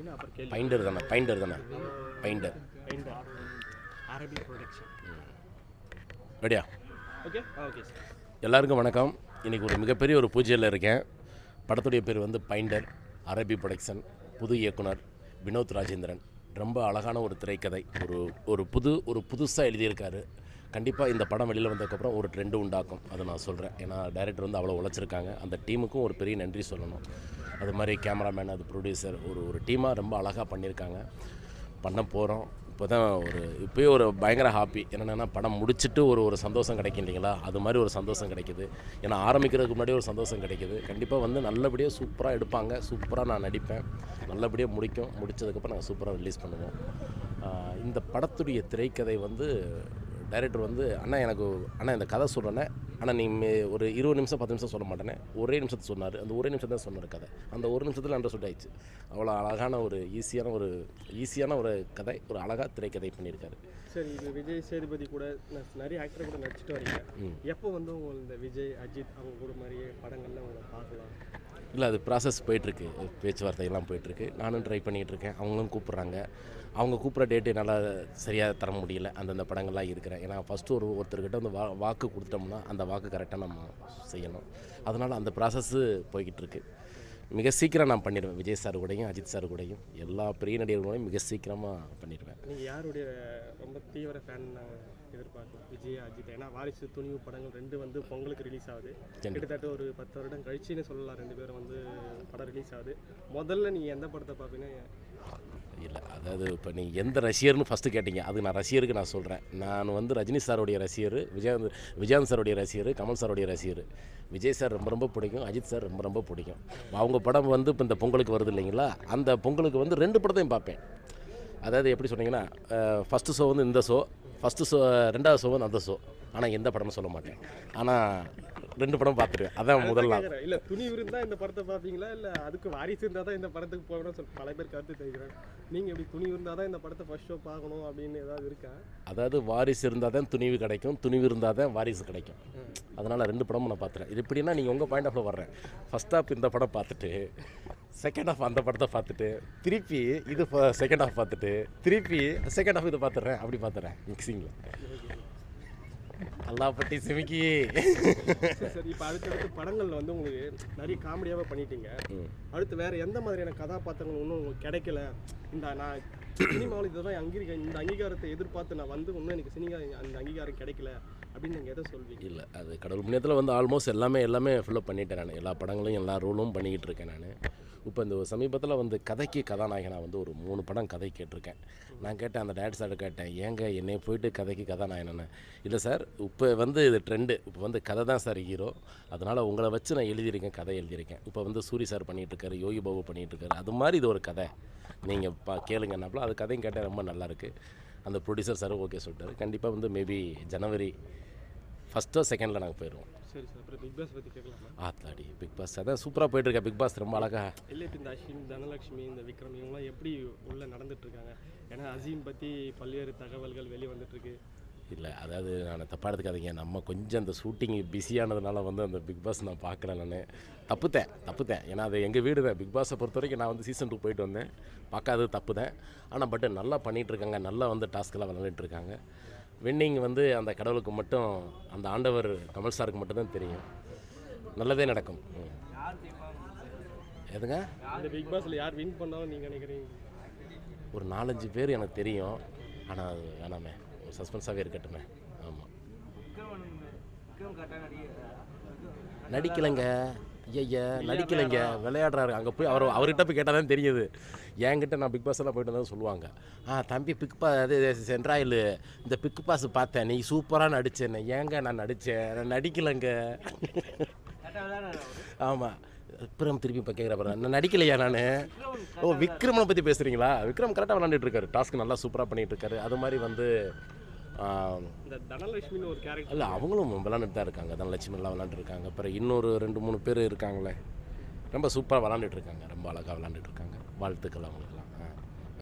அப்படின்னு அப்புறம் கேள்வி பைண்டர் தானே பைண்டர் தானே பைண்டர் பெயிண்டர் அரபி ப்ரொடக்ஷன் ரெடியா ஓகே ஓகே சார் எல்லாருக்கும் வணக்கம் இன்றைக்கி ஒரு மிகப்பெரிய ஒரு பூஜையில் இருக்கேன் படத்துடைய பேர் வந்து பைண்டர் அரபி ப்ரொடக்ஷன் புது இயக்குனர் வினோத் ராஜேந்திரன் ரொம்ப அழகான ஒரு திரைக்கதை ஒரு ஒரு புது ஒரு புதுசாக எழுதியிருக்காரு கண்டிப்பாக இந்த படம் வெளியில் வந்ததுக்கப்புறம் ஒரு ட்ரெண்டு உண்டாக்கும் அதை நான் சொல்கிறேன் ஏன்னா டைரக்டர் வந்து அவ்வளோ உழைச்சிருக்காங்க அந்த டீமுக்கும் ஒரு பெரிய நன்றி சொல்லணும் அது மாதிரி கேமராமேன் அது ப்ரொடியூசர் ஒரு ஒரு டீமாக ரொம்ப அழகாக பண்ணியிருக்காங்க பண்ண போகிறோம் இப்போ தான் ஒரு இப்போயே ஒரு பயங்கர ஹாப்பி என்னென்னா படம் முடிச்சுட்டு ஒரு ஒரு சந்தோஷம் கிடைக்கும் இல்லைங்களா அது மாதிரி ஒரு சந்தோஷம் கிடைக்குது ஏன்னா ஆரம்பிக்கிறதுக்கு முன்னாடி ஒரு சந்தோஷம் கிடைக்குது கண்டிப்பாக வந்து நல்லபடியாக சூப்பராக எடுப்பாங்க சூப்பராக நான் நடிப்பேன் நல்லபடியாக முடிக்கும் முடிச்சதுக்கப்புறம் நாங்கள் சூப்பராக ரிலீஸ் பண்ணுவோம் ஆஹ் இந்த படத்துடைய திரைக்கதை வந்து டைரக்டர் வந்து அண்ணா எனக்கு அண்ணா இந்த கதை சொல்கிறேன்னே ஆனால் நீ மே- ஒரு இருபது நிமிஷம் பத்து நிமிஷம் சொல்ல மாட்டேனே ஒரே நிமிஷத்தை சொன்னார் அந்த ஒரே நிமிஷம் தான் சொன்னார் கதை அந்த ஒரு நிமிஷத்தில் அண்டர்ஸ்டுட் ஆயிடுச்சு அவ்வளோ அழகான ஒரு ஈஸியான ஒரு ஈஸியான ஒரு கதை ஒரு அழகாக திரைக்கதை பண்ணியிருக்காரு சரி இது விஜய் சேதுபதி கூட ந- நிறைய ஆக்டர் கூட நடிச்சிட்டு வரீங்க ம். எப்போ வந்து உங்க இந்த விஜய் அஜித் அவங்க கூட மாதிரியே படங்கள்ல உங்களை பார்க்கலாம் இல்லை அது ப்ராசஸ் போயிட்டுருக்கு பேச்சுவார்த்தையெல்லாம் போயிட்டுருக்கு நானும் ட்ரை பண்ணிகிட்டு இருக்கேன் அவங்களும் கூப்பிட்றாங்க அவங்க கூப்பிட்ற டேட்டு என்னால் சரியாக தர முடியல அந்தந்த படங்கள்லாம் இருக்கிறேன் ஏன்னா ஃபஸ்ட்டு ஒரு ஒருத்தர்கிட்ட வந்து வா வாக்கு கொடுத்துட்டோம்னா அந்த வாக்கு கரெக்டாக நம்ம செய்யணும் அதனால் அந்த ப்ராசஸ்ஸு போய்கிட்டு இருக்கு மிக சீக்கிரம் நான் பண்ணிடுவேன் விஜய் சார் கூடயும் அஜித் சார் கூடயும் எல்லா பெரிய நடிகர்களையும் மிக சீக்கிரமாக பண்ணிடுவேன் நீங்க யாருடைய ரொம்ப தீவிர ஃபேன் நாங்கள் எதிர்பார்க்கலாம் விஜய் அஜித் ஏன்னா வாரிசு துணிவு படங்கள் ரெண்டு வந்து பொங்கலுக்கு ரிலீஸ் ஆகுது கிட்டத்தட்ட ஒரு பத்து வருடம் கழிச்சுன்னு சொல்லலாம் ரெண்டு பேரும் வந்து படம் ரிலீஸ் ஆகுது முதல்ல நீங்க எந்த படத்தை பார்ப்பீங்கன்னா இல்லை அதாவது இப்போ நீ எந்த ரசிகர்னு ஃபஸ்ட்டு கேட்டீங்க அது நான் ரசிகருக்கு நான் சொல்கிறேன் நான் வந்து ரஜினி சாருடைய ரசிகர் விஜயகாந்த் விஜயகாந்த் சாருடைய ரசிகர் கமல் சாருடைய ரசிகர் விஜய் சார் ரொம்ப ரொம்ப பிடிக்கும் அஜித் சார் ரொம்ப ரொம்ப பிடிக்கும் அவங்க படம் வந்து இப்போ இந்த பொங்கலுக்கு வருது இல்லைங்களா அந்த பொங்கலுக்கு வந்து ரெண்டு படத்தையும் பார்ப்பேன் அதாவது எப்படி சொன்னீங்கன்னா ஃபஸ்ட்டு ஷோ வந்து இந்த ஷோ ஃபஸ்ட்டு ஷோ ரெண்டாவது ஷோ வந்து அந்த ஷோ ஆனால் எந்த படம்னு சொல்ல மாட்டேன் ஆனால் ரெண்டு படம் பார்த்துருவேன் அதான் முதல் நாள் கேக்குறேன். இல்ல துணிவு இருந்தா இந்த படத்தை பார்ப்பீங்களா இல்ல அதுக்கு வாரிசு இருந்தா தான் இந்த படத்துக்கு போகணும்னு சொல்லி பல பேர் கருத்து தெரிவிக்கிறாங்க நீங்க எப்படி துணிவு இருந்தா தான் இந்த படத்தை ஃபர்ஸ்ட் ஷோ பார்க்கணும் அப்படின்னு ஏதாவது இருக்கா அதாவது வாரிசு இருந்தால் தான் துணிவு கிடைக்கும் துணிவு இருந்தால் தான் வாரிசு கிடைக்கும் அதனால் ரெண்டு படமும் நான் பார்த்துறேன் இது எப்படின்னா நீங்கள் உங்கள் பாயிண்ட் ஆஃப்ல வர்றேன் ஃபஸ்ட் ஹாஃப் இந்த படம் பார்த்துட்டு செகண்ட் ஹாஃப் அந்த படத்தை பார்த்துட்டு திருப்பி இது செகண்ட் ஹாஃப் பார்த்துட்டு திருப்பி செகண்ட் ஹாஃப் இதை பார்த்துட்றேன் அப்படி பார்த்துறேன் மிக்சிங்கில் அல்லா பட்டி சிமிக்கி சரி சரி இப்போ அடுத்தடுத்து படங்கள்ல வந்து உங்களுக்கு நிறைய காமெடியாவே பண்ணிட்டீங்க ம். அடுத்து வேற எந்த மாதிரியான கதாபாத்திரங்கள் இன்னும் உங்களுக்கு கிடைக்கல இந்த நான் சினிமாவில் இதுதான் அங்கீக இந்த அங்கீகாரத்தை எதிர்பார்த்து நான் வந்து இன்னும் எனக்கு சினிமா அந்த அங்கீகாரம் கிடைக்கல அப்படின்னு நீங்கள் எதை சொல்வீங்க இல்லை அது கடவுள் புண்ணியத்தில் வந்து ஆல்மோஸ்ட் எல்லாமே எல்லாமே ஃபில்லப் பண்ணிட்டேன் நான் எல்லா படங்களையும் எல்லா ரோலும் பண்ணிக்கிட்டு இருக்கேன் நான் இப்போ இந்த சமீபத்தில் வந்து கதைக்கு கதாநாயகனாக வந்து ஒரு மூணு படம் கதை கேட்டிருக்கேன் நான் கேட்டேன் அந்த டேரக்டர் சார்ட்ட கேட்டேன் ஏங்க என்னை போயிட்டு கதைக்கு கதாநாயகன்னு இல்லை சார் இப்போ வந்து இது ட்ரெண்டு இப்போ வந்து கதை தான் சார் ஹீரோ அதனால் உங்களை வச்சு நான் எழுதியிருக்கேன் கதை எழுதியிருக்கேன் இப்போ வந்து சூரி சார் பண்ணிகிட்டு இருக்காரு யோகி பாபு பண்ணிகிட்டு இருக்காரு அது மாதிரி இது ஒரு கதை நீங்கள் பா கேளுங்கன்னாப்புல அது கதையும் கேட்டால் ரொம்ப நல்லாயிருக்கு அந்த ப்ரொடியூசர் சார் ஓகே சொல்லிட்டாரு கண்டிப்பாக வந்து மேபி ஜனவரி ஃபஸ்ட்டோ செகண்டில் நாங்கள் போயிடுவோம் சரி சார் அப்புறம் பிக் பாஸ் பற்றி கேட்கலாமா ஆத்தாடி பிக் பாஸ் அதான் சூப்பராக போயிட்டுருக்கா பிக் பாஸ் ரொம்ப அழகா இல்லை இப்போ இந்த அஸ்வின் தனலட்சுமி இந்த விக்ரம் இவங்களாம் எப்படி உள்ள நடந்துட்டு இருக்காங்க ஏன்னா அசீம் பற்றி பல்வேறு தகவல்கள் வெளியே வந்துட்டு இருக்கு இல்லை அதாவது நான் தப்பாக எடுத்துக்காதீங்க நம்ம கொஞ்சம் அந்த ஷூட்டிங் பிஸியானதுனால வந்து அந்த பிக் பாஸ் நான் பார்க்கல நான் தப்புத்தேன் தப்புத்தேன் ஏன்னா அது எங்கள் வீடு தான் பிக் பாஸை பொறுத்த வரைக்கும் நான் வந்து சீசன் டூ போயிட்டு வந்தேன் பார்க்காதது தப்பு தான் ஆனால் பட் நல்லா பண்ணிகிட்டு இருக்காங்க நல்லா வந்து டாஸ்க்கெல்லாம் விளையாண்டுட்டு இருக்காங்க வின்னிங் வந்து அந்த கடவுளுக்கு மட்டும் அந்த ஆண்டவர் கமல் சாருக்கு மட்டும்தான் தெரியும் நல்லதே நடக்கும் ம். எதுங்க இந்த பிக் பாஸ்ல யார் வின் பண்ணாலும் நீங்க நினைக்கிறீங்க ஒரு நாலஞ்சு பேர் எனக்கு தெரியும் ஆனால் அது வேணாமே ஒரு சஸ்பென்ஸாகவே இருக்கட்டுமே ஆமாம் நடிக்கலைங்க ஐயா நடிக்கலைங்க விளையாடுறாரு அங்கே போய் அவர் அவர்கிட்ட போய் கேட்டால் தான் தெரியுது என்கிட்ட நான் பிக் பாஸ் எல்லாம் போயிட்டு வந்தா சொல்லுவாங்க ஆ தம்பி பிக் பா அது சென்ட்ராயில் இந்த பிக் பாஸ் பார்த்தேன் நீ சூப்பராக நடிச்சேன்னு ஏங்க நான் நடித்தேன் நான் நடிக்கலைங்க ஆமாம் விக்ரம் திருப்பி இப்போ கேட்குற பாருங்க நான் நடிக்கலையா நான் ஓ விக்ரமனை பற்றி பேசுகிறீங்களா விக்ரம் கரெக்டாக விளாண்டுட்டு இருக்காரு டாஸ்க் நல்லா சூப்பராக பண்ணிட்டு இருக்காரு அது மாதிரி வந்து ஆ, இந்த தனலட்சுமின்னு ஒரு கேரக்டர் இல்லை அவங்களும் விளாண்டுட்டு தான் இருக்காங்க தனலட்சுமி எல்லாம் விளாண்டுருக்காங்க அப்புறம் இன்னொரு ரெண்டு மூணு பேர் இருக்காங்களே ரொம்ப சூப்பராக விளாண்டுட்டு இருக்காங்க ரொம்ப அழகாக விளாண்டுட்டு இருக்காங்க வாழ்த்துக்கள் அவங்களுக்கு